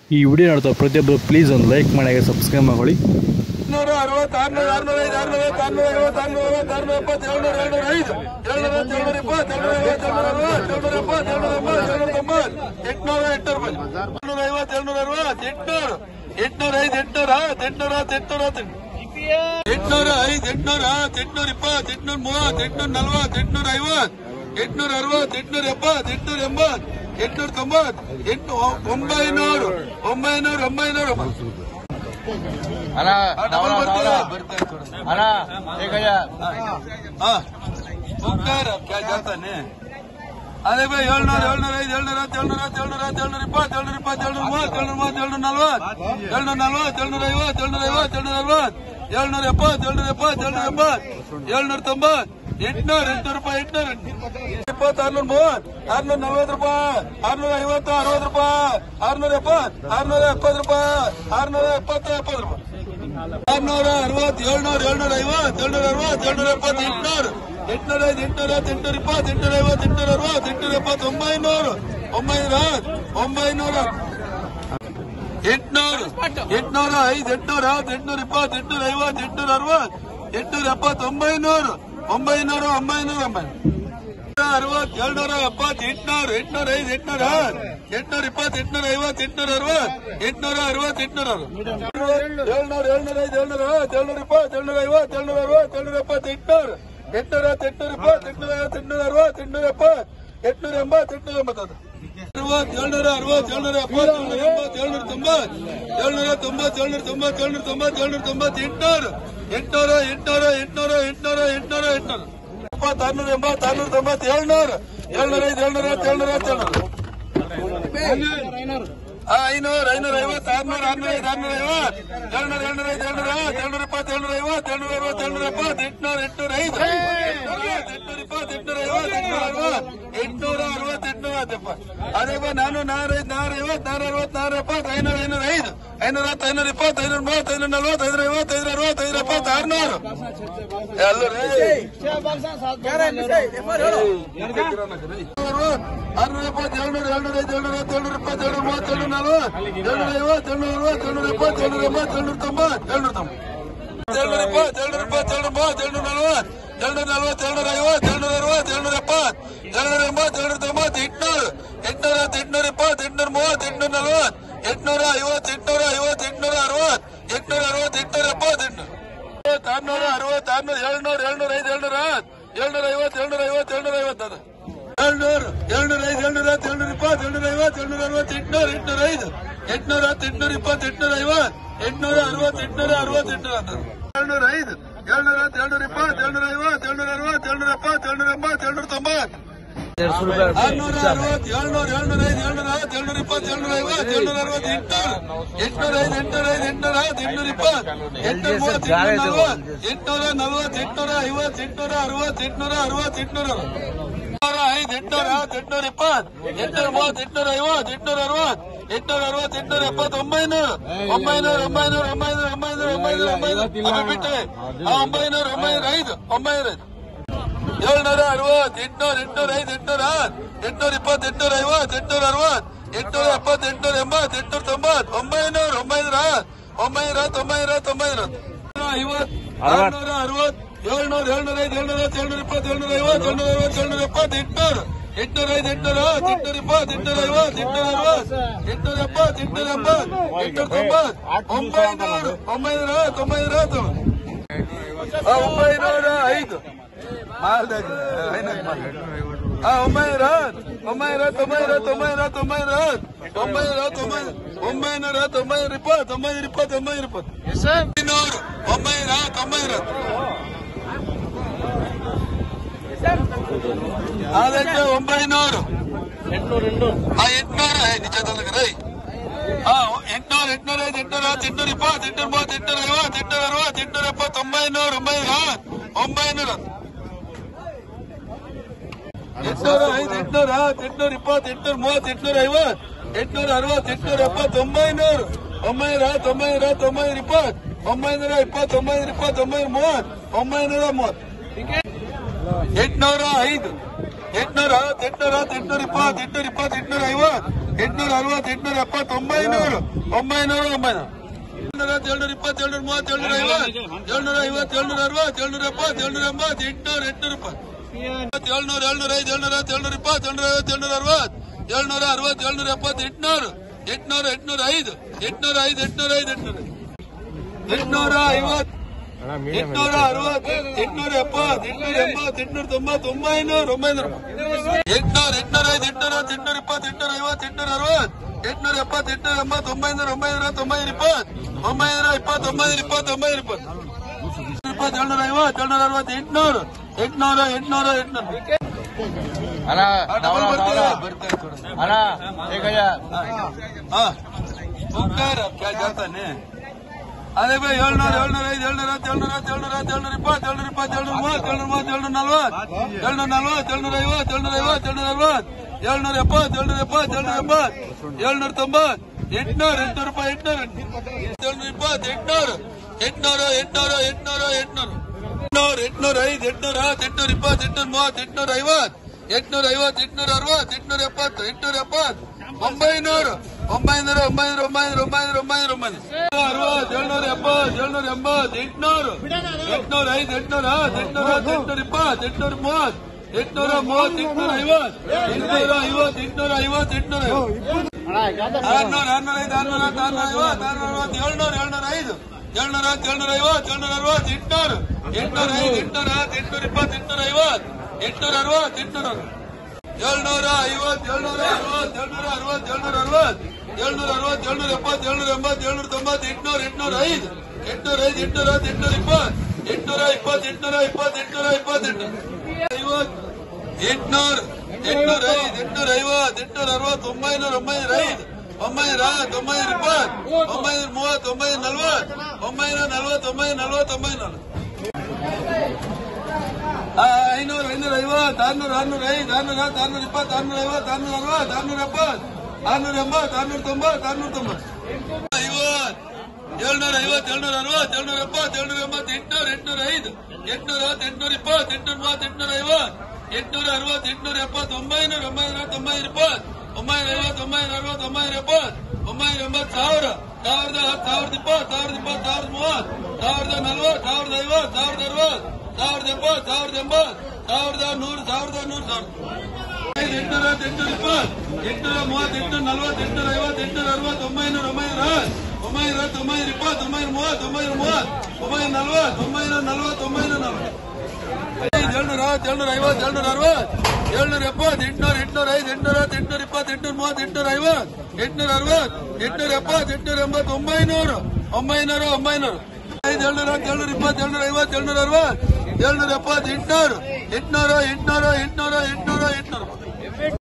ಈ ವಿಡಿಯೋ ನೋಡ್ತಾ ಪ್ರತಿಯೊಬ್ಬರು ಪ್ಲೀಸ್ ಒಂದು ಲೈಕ್ ಮಾಡಿ ಹಾಗೆ ಸಬ್ಸ್ಕ್ರೈಬ್ ಮಾಡ್ಕೊಳ್ಳಿ ನೂರ ಅರವತ್ತು ಆರ್ನೂರ ಆರ್ನೂರ ಐದು ಆರ್ನೂರ ಐವತ್ತು ಆರ್ನೂರ ಐವತ್ತು ಆರ್ನೂರ ಅರವತ್ತು ಆರ್ನೂರ ಎಪ್ಪತ್ತು ಏಳ್ನೂರ ಏಳ್ನೂರ ಐದು ಏಳ್ನೂರ ಹತ್ತು ಏಳ್ನೂರ ಇಪ್ಪತ್ತು ಏಳ್ನೂರ ಐವತ್ತು ಏಳ್ನೂರ ಅರವತ್ತು ಏಳ್ನೂರ ಎಪ್ಪತ್ತು ಏಳ್ನೂರ ಎಂಬತ್ತು ಏಳ್ನೂರ ತೊಂಬತ್ತು ಎಂಟ್ನೂರ ಎಂಟು ರೂಪಾಯಿ ಏಳ್ನೂರ ಐವತ್ತು ಏಳ್ನೂರ ಅರವತ್ತು ಎಂಟ್ನೂರು ಎಂಟ್ನೂರ ಐದು ಎಂಟ್ನೂರ ಎಂಟ್ನೂರ ಎಂಟ್ನೂರ ಎಂಟ್ನೂರ ಐದು ಎಂಟ್ನೂರ ಎಂಟ್ನೂರ ಇಪ್ಪತ್ತು ಎಂಟ್ನೂರ ಮೂವತ್ತು ಎಂಟ್ನೂರ ನಲ್ವತ್ತು ಎಂಟ್ನೂರ ಐವತ್ತು ಎಂಟ್ನೂರ ಅರವತ್ತು ಎಂಟ್ನೂರ ಎಪ್ಪತ್ತು ಎಂಟ್ನೂರ ಎಂಬತ್ತು ಎಂಟ್ನೂರ ತೊಂಬತ್ತು ಎಂಟು ಒಂಬೈನೂರು ಒಂಬೈನೂರ ಒಂಬೈನೂರ ಅಣ್ಣ ಡಬಲ್ ಬರ್ತೀರಾ? ಅಣ್ಣ एक हजार हाँ उपकार क्या जाता ने ಅದೇ ಬೈ ಏಳ್ನೂರ ಏಳ್ನೂರ ಐದು ಏಳ್ನೂರ ಹತ್ತು ಏಳ್ನೂರ ಹತ್ತು ಏಳ್ನೂರ ಹತ್ತು ಏಳ್ನೂರ ಇಪ್ಪತ್ತು ಏಳ್ನೂರ ಇಪ್ಪತ್ತು ಏಳ್ನೂರ ಮೂವತ್ತು ಏಳ್ನೂರ ಮೂವತ್ತು ಏಳ್ನೂರ ನಲ್ವತ್ತು ಏಳ್ನೂರ ನಲ್ವತ್ತು ಏಳ್ನೂರ ಐವತ್ತು ಏಳ್ನೂರ ಐವತ್ತು ಏಳ್ನೂರ ಅರವತ್ತು ಏಳ್ನೂರ ಎಪ್ಪತ್ತು ಏಳ್ನೂರ ಎಪ್ಪತ್ತು ಏಳ್ನೂರ ಎಂಬತ್ತು ಏಳ್ನೂರ ತೊಂಬತ್ತು ಎಂಟ್ನೂರ ಎಂಟ್ನೂರು ರೂಪಾಯಿ ಎಂಟ್ನೂರ ಇಪ್ಪತ್ತು ಆರ್ನೂರ ಮೂವತ್ತು ಆರ್ನೂರ ನಲ್ವತ್ತು ರೂಪಾಯಿ ಆರ್ನೂರ ಐವತ್ತು ಅರವತ್ತು ರೂಪಾಯಿ ಆರ್ನೂರ ಎಪ್ಪತ್ತು ಆರ್ನೂರ ಎಪ್ಪತ್ತು ರೂಪಾಯಿ ಆರ್ನೂರ ಎಪ್ಪತ್ತು ಎಪ್ಪತ್ತು ರೂಪಾಯಿ ಆರ್ನೂರ ಅರವತ್ತು ಏಳ್ನೂರ ಏಳ್ನೂರ ಐವತ್ತು ಏಳ್ನೂರ ಅರವತ್ತು ಏಳ್ನೂರ ಎಪ್ಪತ್ತು ಎಂಟ್ನೂರು ಎಂಟ್ನೂರ ಐದು ಎಂಟ್ನೂರ ಹತ್ತು ಎಂಟ್ನೂರ ಇಪ್ಪತ್ತು ಎಂಟ್ನೂರ ಐವತ್ತು ಎಂಟ್ನೂರ ಅರವತ್ತು ಎಂಟ್ನೂರ ಎಪ್ಪತ್ತು ಒಂಬೈನೂರು ಒಂಬೈನೂರ ಹತ್ತು ಒಂಬೈನೂರ ಎಂಟ್ನೂರು ಎಂಟ್ನೂರ ಐದು ಎಂಟ್ನೂರ ಹತ್ತು ಎಂಟ್ನೂರ ಇಪ್ಪತ್ತು ಎಂಟ್ನೂರ ಐವತ್ತು ಎಂಟ್ನೂರ ಅರವತ್ತು ಎಂಟ್ನೂರ ಎಪ್ಪತ್ತು ಒಂಬೈನೂರು ಒಂಬೈನೂರು ಒಂಬೈನೂರ ಒಂಬೈನೂರು ಅರವತ್ತು ಏಳ್ನೂರ ಎಪ್ಪತ್ತು ಎಂಟ್ನೂರು ಎಂಟ್ನೂರ ಐದು ಎಂಟ್ನೂರ ಎಂಟ್ನೂರ ಇಪ್ಪತ್ತು ಎಂಟ್ನೂರ ಐವತ್ತು ಎಂಟ್ನೂರ ಅರವತ್ತು ಎಂಟ್ನೂರ ಅರವತ್ತು ಎಂಟ್ನೂರ ಅರವತ್ತು ಏಳ್ನೂರ ಏಳ್ನೂರ ಐದು ಏಳ್ನೂರ ಐವತ್ತು ಏಳ್ನೂರ ಇಪ್ಪತ್ತು ಏಳ್ನೂರ ಐವತ್ತು ಏಳ್ನೂರ ಅರವತ್ತು ಏಳ್ನೂರ ಎಪ್ಪತ್ತು ಎಂಟ್ನೂರು ಎಂಟ್ನೂರ ಹತ್ತು ಎಂಟ್ನೂರ ಇಪ್ಪತ್ತು ಎಂಟ್ನೂರ ಐವತ್ತು ಎಂಟ್ನೂರ ಅರವತ್ತು ಎಂಟ್ನೂರ ಎಪ್ಪತ್ತು ಎಂಟ್ನೂರ ಎಂಬತ್ತು ಎಂಟ್ನೂರ ಎಂಬತ್ತು ಅರವತ್ತು ಏಳ್ನೂರ ಅರವತ್ತು ಏಳ್ನೂರ ಎಪ್ಪತ್ತು ಏಳ್ನೂರ ಎಂಬತ್ತು ಏಳ್ನೂರ ತೊಂಬತ್ತು ಏಳ್ನೂರ ತೊಂಬತ್ತು ಏಳ್ನೂರ ತೊಂಬತ್ತು ಏಳ್ನೂರ ತೊಂಬತ್ತು ಏಳ್ನೂರ ತೊಂಬತ್ತು ಎಂಟ್ನೂರು ಎಂಟ್ನೂರ ಎಂಟ್ನೂರ ಎಂಟ್ನೂರ ಎಂಟ್ನೂರ ಎಂಟ್ನೂರ ಎಂಟ್ನೂರ ಎಪ್ಪತ್ತು ಆರ್ನೂರ ಎಂಬತ್ತು ಆರ್ನೂರ ತೊಂಬತ್ತು ಏಳ್ನೂರು ಏಳ್ನೂರ ಐದು ಏಳ್ನೂರ ಹತ್ತು ಏಳ್ನೂರ ಹತ್ತು ಏಳ್ನೂರು ಆ, ಐನೂರು ಐನೂರ ಐವತ್ತು ಆರ್ನೂರ ಆರ್ನೂರ ಐದು ಆರ್ನೂರ ಐವತ್ತು ಏಳ್ನೂರ ಏಳ್ನೂರ ಐದು ಏಳ್ನೂರ ಹತ್ತು ಏಳ್ನೂರ ಇಪ್ಪತ್ತು ಏಳ್ನೂರ ಐವತ್ತು ಏಳ್ನೂರ ಅರವತ್ತು ಏಳ್ನೂರ ಎಪ್ಪತ್ತು ಎಂಟ್ನೂರ ಎಂಟ್ನೂರ ಐದು ಎಂಟ್ನೂರ ಇಪ್ಪತ್ತು ಎಂಟ್ನೂರ ಐವತ್ತು ಎಂಟ್ನೂರ ಅರವತ್ತು ಎಂಟ್ನೂರ ಅರವತ್ತು ಎಂಟ್ನೂರ ಹತ್ತೆಪ್ಪತ್ತು ಅದೇ ಬಾ ನಾನು ನಾರ ಐದು ನಾರ ಐವತ್ತು ನಾರ ಅರವತ್ತು ನಾರ ಎಪ್ಪತ್ತು ಐನೂರ ಐನೂರ ಐದು ಐನೂರ ಹತ್ತು ಐನೂರ ಇಪ್ಪತ್ತು ಐನೂರ ಮೂವತ್ತು ಐನೂರ ನಲ್ವತ್ತು ಐನೂರ ಐವತ್ತು ಐನೂರ ಅರವತ್ತು ಐನೂರ ಎಪ್ಪತ್ತು ಆರ್ನೂರು ಆರ್ನೂರ ಎಪ್ಪತ್ತು ಏಳ್ನೂರ ಏಳ್ನೂರ ಐದು ಏಳ್ನೂರ ಹತ್ತು ಏಳ್ನೂರ ಇಪ್ಪತ್ತು ಏಳ್ನೂರ ಮೂವತ್ತು ಏಳ್ನೂರ ನಲ್ವತ್ತು ಏಳ್ನೂರ ಐವತ್ತು ಏಳ್ನೂರ ಅರವತ್ತು ಏಳ್ನೂರ ಎಪ್ಪತ್ತು ಏಳ್ನೂರ ಎಂಬತ್ತು ಏಳ್ನೂರ ತೊಂಬತ್ತು ಏಳ್ನೂರ ತೊಂಬತ್ತು ಏಳ್ನೂರ ಇಪ್ಪತ್ತು ಏಳ್ನೂರ ಇಪ್ಪತ್ತು ಏಳ್ನೂರ ಮೂವತ್ತು ಏಳ್ನೂರ ನಲ್ವತ್ತು ಏಳ್ನೂರ ನಲ್ವತ್ತು ಏಳ್ನೂರ ಐವತ್ತು ಏಳ್ನೂರ ಅರವತ್ತು ಏಳ್ನೂರ ಎಪ್ಪತ್ತು ಏಳ್ನೂರ ಎಂಬತ್ತು ಏಳ್ನೂರ ತೊಂಬತ್ತು ಎಂಟ್ನೂರು ಎಂಟ್ನೂರ ಹತ್ತು ಎಂಟ್ನೂರ ಇಪ್ಪತ್ತು ಎಂಟ್ನೂರ ಮೂವತ್ತು ಎಂಟ್ನೂರ ನಲ್ವತ್ತು ಎಂಟ್ನೂರ ಐವತ್ತು ಎಂಟ್ನೂರ ಐವತ್ತು ಎಂಟ್ನೂರ ಅರವತ್ತು ಎಂಟ್ನೂರ ಅರವತ್ತು ಎಂಟ್ನೂರ ಎಪ್ಪತ್ತು ಎಂಟ್ನೂರು ಆರ್ನೂರ ಅರವತ್ತು ಆರ್ನೂರ ಏಳ್ನೂರ ಏಳ್ನೂರ ಐದು ಏಳ್ನೂರ ಹತ್ತು ಏಳ್ನೂರ ಐವತ್ತು ಏಳ್ನೂರ ಐವತ್ತು ಏಳ್ನೂರ ಐವತ್ತು ಅದು ಏಳ್ನೂರು ಏಳ್ನೂರ ಐದು ಏಳ್ನೂರ ಹತ್ತು ಏಳ್ನೂರ ಇಪ್ಪತ್ತು ಏಳ್ನೂರ ಐವತ್ತು ಏಳ್ನೂರ ಅರವತ್ತು ಎಂಟ್ನೂರ ಎಂಟ್ನೂರ ಐದು ಎಂಟ್ನೂರ ಹತ್ತು ಎಂಟ್ನೂರ ಇಪ್ಪತ್ತು ಎಂಟ್ನೂರ ಐವತ್ತು ಎಂಟ್ನೂರ ಅರವತ್ತು ಎಂಟ್ನೂರ ಅರವತ್ತು ಎಂಟ್ನೂರ ಹತ್ತು ಏಳ್ನೂರ ಐದು ಏಳ್ನೂರ ಹತ್ತು ಏಳ್ನೂರ ಇಪ್ಪತ್ತು ಏಳ್ನೂರ ಐವತ್ತು ಏಳ್ನೂರ ಅರವತ್ತು ಏಳ್ನೂರ ಎಪ್ಪತ್ತು ಏಳ್ನೂರ ಎಂಬತ್ತು ಏಳ್ನೂರ ತೊಂಬತ್ತು ಆರ್ನೂರ ಅರವತ್ತು ಏಳ್ನೂರ ಏಳ್ನೂರ ಐದು ಏಳ್ನೂರ ಹತ್ತು ಏಳ್ನೂರ ಇಪ್ಪತ್ತು ಏಳ್ನೂರ ಐವತ್ತು ಏಳ್ನೂರ ಅರವತ್ತು ಎಂಟ್ನೂರು ಎಂಟ್ನೂರ ಐದು ಎಂಟ್ನೂರ ಐದು ಎಂಟ್ನೂರ ಹತ್ತು ಎಂಟ್ನೂರ ಇಪ್ಪತ್ತು ಎಂಟ್ನೂರ ಮೂವತ್ತು ಎಂಟ್ನೂರ ನಲ್ವತ್ತು ಎಂಟ್ನೂರ ನಲ್ವತ್ತು ಎಂಟ್ನೂರ ಐವತ್ತು ಎಂಟ್ನೂರ ಅರವತ್ತು ಎಂಟ್ನೂರ ಅರವತ್ತು ಎಂಟ್ನೂರ ಎಂಟ್ನೂರ ಐದು ಎಂಟ್ನೂರ ಹತ್ತು ಎಂಟ್ನೂರ ಇಪ್ಪತ್ತು ಎಂಟ್ನೂರ ಮೂವತ್ತು ಎಂಟ್ನೂರ ಐವತ್ತು ಎಂಟ್ನೂರ ಅರವತ್ತು ಎಂಟ್ನೂರ ಅರವತ್ತು ಎಂಟ್ನೂರ ಎಪ್ಪತ್ತು ಒಂಬೈನೂರು ಒಂಬೈನೂರು ಒಂಬೈನೂರು ಒಂಬೈನೂರು ಒಂಬೈನೂರು ಒಂಬೈನೂರು ಒಂಬೈನೂರು ಬಿಟ್ಟರೆ ಒಂಬೈನೂರು ಒಂಬೈನೂರ ಐದು ಒಂಬೈನೂರ ಐದು ಏಳ್ನೂರ ಅರವತ್ತು ಎಂಟ್ನೂರ ಎಂಟ್ನೂರ ಐದು ಎಂಟ್ನೂರ ಎಂಟ್ನೂರ ಇಪ್ಪತ್ತು ಎಂಟ್ನೂರ ಐವತ್ತು ಎಂಟ್ನೂರ ಅರವತ್ತು ಎಂಟ್ನೂರ ಎಪ್ಪತ್ತು ಎಂಟ್ನೂರ ಎಂಬತ್ತು ಎಂಟ್ನೂರ ತೊಂಬತ್ತು ಒಂಬೈನೂರು ಒಂಬೈನೂರ ಒಂಬೈನೂರ ತೊಂಬೈನೂರ ತೊಂಬೈನೂರ ಐವತ್ತು ಆರ್ನೂರ ಅರವತ್ತು ಏಳ್ನೂರ ಏಳ್ನೂರ ಐದು ಏಳ್ನೂರ ಹತ್ತು ಏಳ್ನೂರ ಇಪ್ಪತ್ತು ಏಳ್ನೂರ ಐವತ್ತು ಏಳ್ನೂರ ಅರವತ್ತು ಏಳ್ನೂರ ಎಪ್ಪತ್ತು ಎಂಟ್ನೂರು ಎಂಟ್ನೂರ ಐದು ಎಂಟ್ನೂರ ಹತ್ತು ಎಂಟ್ನೂರ ಇಪ್ಪತ್ತು ಎಂಟ್ನೂರ ಐವತ್ತು ಎಂಟ್ನೂರ ಅರವತ್ತು ಎಂಟ್ನೂರ ಎಪ್ಪತ್ತು ಎಂಟ್ನೂರ ಎಂಬತ್ತು ಎಂಟ್ನೂರ ತೊಂಬತ್ತು ಒಂಬೈನೂರು ಒಂಬೈನೂರ ತೊಂಬೈನೂರ ತೊಂಬತ್ತು ಒಂಬೈನೂರ ಐದು ಮಾಲ್ದಾಗ ಆ ಒಂಬೈನೂರ ಒಂಬೈನೂರ ತೊಂಬೈನೂರ ತೊಂಬೈನೂರ ತೊಂಬೈನೂರ ಒಂಬೈನೂರ ತೊಂಬೈ ಒಂಬೈನೂರ ತೊಂಬೈನೂರ ಇಪ್ಪತ್ತು ಒಂಬೈನೂರ ಇಪ್ಪತ್ತು ಒಂಬೈನೂರ ಇಪ್ಪತ್ತು ಇನ್ನೂರು ಒಂಬೈನೂರ ತೊಂಬೈನೂರ ಅದಕ್ಕೆ ಒಂಬೈನೂರು ಆ ಎಂಟ್ನೂರ ಏ, ನಿಜ ತಂದ್ರೆ ರೈ ಆ ಎಂಟ್ನೂರ ಎಂಟ್ನೂರ ಐದು ಎಂಟ್ನೂರ ಹತ್ತು ಎಂಟ್ನೂರ ಇಪ್ಪತ್ತು ಎಂಟ್ನೂರ ಮೂವತ್ತು ಎಂಟ್ನೂರ ಐವತ್ತು ಎಂಟ್ನೂರ ಅರವತ್ತು ಎಂಟ್ನೂರ ಎಪ್ಪತ್ತು ಒಂಬೈನೂರು ಒಂಬೈನೂರ ಒಂಬೈನೂರ ಎಂಟ್ನೂರ ಐದು ಎಂಟ್ನೂರ ಹತ್ತು ಎಂಟ್ನೂರ ಇಪ್ಪತ್ತು ಎಂಟ್ನೂರ ಮೂವತ್ತು ಎಂಟ್ನೂರ ಐವತ್ತು ಎಂಟ್ನೂರ ಅರವತ್ತು ಎಂಟ್ನೂರ ಎಪ್ಪತ್ತು ಒಂಬೈನೂರು ಒಂಬೈನೂರ ಹತ್ತು ಒಂಬೈನೂರ ಹತ್ತು ಒಂಬೈನೂರ ಇಪ್ಪತ್ತು ಒಂಬೈನೂರ ಇಪ್ಪತ್ತು ಒಂಬೈನೂರ ಇಪ್ಪತ್ತು ಒಂಬೈನೂರ ಮೂವತ್ತು ಒಂಬೈನೂರ ಮೂವತ್ತು ಎಂಟ್ನೂರ ಐದು ಎಂಟ್ನೂರ ಎಂಟ್ನೂರ ಎಂಟ್ನೂರ ಇಪ್ಪತ್ತು ಎಂಟ್ನೂರ ಇಪ್ಪತ್ತು ಎಂಟ್ನೂರ ಐವತ್ತು ಎಂಟ್ನೂರ ಅರವತ್ತು ಎಂಟ್ನೂರ ಎಪ್ಪತ್ತು ಒಂಬೈನೂರು ಒಂಬೈನೂರು ಒಂಬೈನೂರು ಏಳ್ನೂರ ಇಪ್ಪತ್ತು ಏಳ್ನೂರ ಮೂವತ್ತು ಏಳ್ನೂರ ಐವತ್ತು ಏಳ್ನೂರ ಐವತ್ತು ಏಳ್ನೂರ ಅರವತ್ತು ಏಳ್ನೂರ ಎಪ್ಪತ್ತು ಏಳ್ನೂರ ಎಂಬತ್ತು ಎಂಟ್ನೂರ ಎಂಟ್ನೂರ ಇಪ್ಪತ್ತು ಏಳ್ನೂರ ಏಳ್ನೂರ ಐದು ಏಳ್ನೂರ ಹತ್ತು ಏಳ್ನೂರ ಇಪ್ಪತ್ತು ಏಳ್ನೂರ ಐವತ್ತು ಏಳ್ನೂರ ಅರವತ್ತು ಏಳ್ನೂರ ಅರವತ್ತು ಏಳ್ನೂರ ಎಪ್ಪತ್ತು ಎಂಟ್ನೂರು ಎಂಟ್ನೂರ ಎಂಟ್ನೂರ ಐದು ಎಂಟ್ನೂರ ಐದು ಎಂಟ್ನೂರ ಐದು ಎಂಟ್ನೂರ ಎಂಟ್ನೂರ ಐವತ್ತು ಎಂಟ್ನೂರ ಅರವತ್ತು ಎಂಟ್ನೂರ ಎಪ್ಪತ್ತು ಎಂಟ್ನೂರ ಎಂಬತ್ತು ಎಂಟ್ನೂರ ತೊಂಬತ್ತು ಒಂಬೈನೂರು ಒಂಬೈನೂರು ಎಂಟ್ನೂರ ಎಂಟ್ನೂರ ಐದು ಎಂಟ್ನೂರ ಹತ್ತು ಎಂಟ್ನೂರ ಇಪ್ಪತ್ತು ಎಂಟ್ನೂರ ಐವತ್ತು ಎಂಟ್ನೂರ ಅರವತ್ತು ಎಂಟ್ನೂರ ಎಪ್ಪತ್ತು ಎಂಟ್ನೂರ ಎಂಬತ್ತು ಒಂಬೈನೂರ ಒಂಬೈನೂರ ತೊಂಬೈನೂರ ಇಪ್ಪತ್ತು ಒಂಬೈನೂರ ಇಪ್ಪತ್ತು ಒಂಬೈನೂರ ಇಪ್ಪತ್ತು ಒಂಬೈನೂರ ಇಪ್ಪತ್ತು ಇಪ್ಪತ್ತು ಏಳ್ನೂರ ಐವತ್ತು ಏಳ್ನೂರ ಅರವತ್ತು ಎಂಟ್ನೂರು ಎಂಟ್ನೂರ ಎಂಟ್ನೂರ ಎಂಟ್ನೂರು ಅಣ್ಣ ಡಬಲ್ ನವಲ ಬರ್ತೀವಿ ನವಲ ಅಣ್ಣ एक हजार हाँ बुखार क्या जाता है ಅದೇ ಬೈ ಏಳ್ನೂರ ಏಳ್ನೂರ ಐದು ಏಳ್ನೂರ ಹತ್ತು ಏಳ್ನೂರ ಹತ್ತು ಏಳ್ನೂರ ಹತ್ತು ಏಳ್ನೂರ ಇಪ್ಪತ್ತು ಏಳ್ನೂರ ಇಪ್ಪತ್ತು ಏಳ್ನೂರ ಮೂವತ್ತು ಏಳ್ನೂರ ಮೂವತ್ತು ಏಳ್ನೂರ ನಲ್ವತ್ತು ಏಳ್ನೂರ ನಲ್ವತ್ತು ಏಳ್ನೂರ ಐವತ್ತು ಏಳ್ನೂರ ಐವತ್ತು ಏಳ್ನೂರ ಅರವತ್ತು ಏಳ್ನೂರ ಎಪ್ಪತ್ತು ಏಳ್ನೂರ ಎಪ್ಪತ್ತು ಏಳ್ನೂರ ಎಂಬತ್ತು ಏಳ್ನೂರ ತೊಂಬತ್ತು ಎಂಟ್ನೂರ ಎಂಟ್ನೂರು ರೂಪಾಯಿ ಎಂಟ್ನೂರ ಏಳ್ನೂರ ಇಪ್ಪತ್ತು ಎಂಟ್ನೂರು ಎಂಟ್ನೂರ ಎಂಟ್ನೂರ ಎಂಟ್ನೂರ ಎಂಟ್ನೂರು ಎಂಟ್ನೂರ ಎಂಟ್ನೂರ ಐದು ಎಂಟ್ನೂರ ಹತ್ತು ಎಂಟ್ನೂರ ಇಪ್ಪತ್ತು ಎಂಟ್ನೂರ ಮೂವತ್ತು ಎಂಟ್ನೂರ ಐವತ್ತು ಎಂಟ್ನೂರ ಐವತ್ತು ಎಂಟ್ನೂರ ಅರವತ್ತು ಎಂಟ್ನೂರ ಎಪ್ಪತ್ತು ಎಂಟ್ನೂರ ಎಪ್ಪತ್ತು ಒಂಬೈನೂರು ಒಂಬೈನೂರ ಒಂಬೈನೂರ ಒಂಬೈನೂರ ಒಂಬೈನೂರ ಒಂಬೈನೂರ ಒಂಬೈನೂರ ಅರವತ್ತು ಏಳ್ನೂರ ಎಪ್ಪತ್ತು ಏಳ್ನೂರ ಎಂಬತ್ತು ಎಂಟ್ನೂರು ಎಂಟ್ನೂರ ಐದು ಎಂಟ್ನೂರ ಹತ್ತು ಎಂಟ್ನೂರ ಹತ್ತು ಎಂಟ್ನೂರ ಇಪ್ಪತ್ತು ಎಂಟ್ನೂರ ಮೂವತ್ತು ಎಂಟ್ನೂರ ಮೂವತ್ತು ಎಂಟ್ನೂರ ಐವತ್ತು ಎಂಟ್ನೂರ ಐವತ್ತು ಎಂಟ್ನೂರ ಐವತ್ತು ಎಂಟ್ನೂರ ಆರ್ನೂರ ಆರ್ನೂರ ಐದು ಆರ್ನೂರ ಹತ್ತು ಆರ್ನೂರ ಐವತ್ತು ಆರ್ನೂರ ಅರವತ್ತು ಏಳ್ನೂರ ಏಳ್ನೂರ ಐದು ಏಳ್ನೂರ ಹತ್ತು ಏಳ್ನೂರ ಐವತ್ತು ಏಳ್ನೂರ ಅರವತ್ತು ಎಂಟ್ನೂರು ಎಂಟ್ನೂರ ಐದು ಎಂಟ್ನೂರ ಹತ್ತು ಎಂಟ್ನೂರ ಇಪ್ಪತ್ತು ಎಂಟ್ನೂರ ಐವತ್ತು ಎಂಟ್ನೂರ ಅರವತ್ತು ಎಂಟ್ನೂರ ಏಳ್ನೂರ ಐವತ್ತು ಏಳ್ನೂರ ಅರವತ್ತು ಏಳ್ನೂರ ಅರವತ್ತು ಏಳ್ನೂರ ಅರವತ್ತು ಏಳ್ನೂರ ಅರವತ್ತು ಏಳ್ನೂರ ಎಪ್ಪತ್ತು ಏಳ್ನೂರ ಎಂಬತ್ತು ಏಳ್ನೂರ ತೊಂಬತ್ತು ಎಂಟ್ನೂರ ಎಂಟ್ನೂರ ಐದು ಎಂಟ್ನೂರ ಐದು ಎಂಟ್ನೂರ ಹತ್ತು ಎಂಟ್ನೂರ ಇಪ್ಪತ್ತು ಎಂಟ್ನೂರ ಇಪ್ಪತ್ತು ಎಂಟ್ನೂರ ಇಪ್ಪತ್ತು ಎಂಟ್ನೂರ ಇಪ್ಪತ್ತು ಐವತ್ತು ಎಂಟ್ನೂರು ಎಂಟ್ನೂರ ಐದು ಎಂಟ್ನೂರ ಐವತ್ತು ಎಂಟ್ನೂರ ಅರವತ್ತು ಒಂಬೈನೂರ ಒಂಬೈನೂರ ಐದು ಒಂಬೈನೂರ ಹತ್ತು ಒಂಬೈನೂರ ಇಪ್ಪತ್ತು ಒಂಬೈನೂರ ಮೂವತ್ತು ಒಂಬೈನೂರ ನಲ್ವತ್ತು ಒಂಬೈನೂರ ನಲ್ವತ್ತು ಒಂಬೈನೂರ ನಲ್ವತ್ತು ಒಂಬೈನೂರ ಐನೂರು ಐನೂರ ಐವತ್ತು ಆರ್ನೂರ ಆರ್ನೂರ ಐದು ಆರ್ನೂರ ಹತ್ತು ಆರ್ನೂರ ಇಪ್ಪತ್ತು ಆರ್ನೂರ ಐವತ್ತು ಆರ್ನೂರ ಅರವತ್ತು ಆರ್ನೂರ ಎಪ್ಪತ್ತು ಆರ್ನೂರ ಎಂಬತ್ತು ಆರ್ನೂರ ತೊಂಬತ್ತು ಆರ್ನೂರ ತೊಂಬತ್ತು ಐವತ್ತು ಏಳ್ನೂರ ಐವತ್ತು ಏಳ್ನೂರ ಅರವತ್ತು ಏಳ್ನೂರ ಎಪ್ಪತ್ತು ಏಳ್ನೂರ ಎಂಬತ್ತು ಎಂಟ್ನೂರ ಎಂಟ್ನೂರ ಐದು ಎಂಟ್ನೂರ ಹತ್ತು ಎಂಟ್ನೂರ ಇಪ್ಪತ್ತು ಎಂಟ್ನೂರ ಮೂವತ್ತು ಎಂಟ್ನೂರ ಐವತ್ತು ಎಂಟ್ನೂರ ಅರವತ್ತು ಎಂಟ್ನೂರ ಎಪ್ಪತ್ತು ಒಂಬೈನೂರ ಒಂಬೈನೂರ ಹತ್ತು ಒಂಬೈನೂರ ಇಪ್ಪತ್ತು ಒಂಬೈನೂರ ಐವತ್ತು ಒಂಬೈನೂರ ಅರವತ್ತು ಒಂಬೈನೂರ ಎಪ್ಪತ್ತು ಒಂಬೈನೂರ ಎಂಬತ್ತು ಸಾವಿರ ಸಾವಿರದ ಹತ್ತು ಸಾವಿರದ ಇಪ್ಪತ್ತು ಸಾವಿರದ ಇಪ್ಪತ್ತು ಸಾವಿರದ ಮೂವತ್ತು ಸಾವಿರದ ನಲ್ವತ್ತು ಸಾವಿರದ ಐವತ್ತು ಸಾವಿರದ ಅರವತ್ತು ಸಾವಿರದ ಎಪ್ಪತ್ತು ಸಾವಿರದ ಎಂಬತ್ತು ಸಾವಿರದ ನೂರು ಸಾವಿರದ ನೂರು ಸಾವಿರದ ಐದು ಎಂಟುನೂರ ಹತ್ತು ಎಂಟುನೂರ ಇಪ್ಪತ್ತು ಎಂಟುನೂರ ಮೂವತ್ತು ಎಂಟುನೂರ ನಲ್ವತ್ತು ಎಂಟುನೂರ ಐವತ್ತು ಎಂಟುನೂರ ಅರವತ್ತು ಒಂಬೈನೂರ ಒಂಬೈನೂರ ಹತ್ತು ಒಂಬೈನೂರ ಹತ್ತು ಒಂಬೈನೂರ ಇಪ್ಪತ್ತು ಒಂಬೈನೂರ ಮೂವತ್ತು ಒಂಬೈನೂರ ಮೂವತ್ತು ಒಂಬೈನೂರ ನಲ್ವತ್ತು ಒಂಬೈನೂರ ನಲ್ವತ್ತು ಒಂಬೈನೂರ ನಲ್ವತ್ತು ಐದು ಏಳ್ನೂರ ಹತ್ತು ಏಳ್ನೂರ ಐವತ್ತು ಏಳ್ನೂರ ಅರವತ್ತು ಏಳ್ನೂರ ಎಪ್ಪತ್ತು ಎಂಟ್ನೂರ ಎಂಟ್ನೂರ ಐದು ಎಂಟ್ನೂರ ಹತ್ತು ಎಂಟ್ನೂರ ಇಪ್ಪತ್ತು ಎಂಟ್ನೂರ ಮೂವತ್ತು ಎಂಟ್ನೂರ ಐವತ್ತು ಎಂಟ್ನೂರ ಅರವತ್ತು ಎಂಟ್ನೂರ ಎಪ್ಪತ್ತು ಎಂಟ್ನೂರ ಎಂಬತ್ತು ಒಂಬೈನೂರು ಒಂಬೈನೂರ ಒಂಬೈನೂರು ಐದು ಏಳ್ನೂರ ಹತ್ತು ಏಳ್ನೂರ ಇಪ್ಪತ್ತು ಏಳ್ನೂರ ಐವತ್ತು ಏಳ್ನೂರ ಅರವತ್ತು ಏಳ್ನೂರ ಎಪ್ಪತ್ತು ಎಂಟ್ನೂರು ಎಂಟ್ನೂರ ಎಂಟ್ನೂರ ಎಂಟ್ನೂರ ಎಂಟ್ನೂರ ಎಂಟ್ನೂರ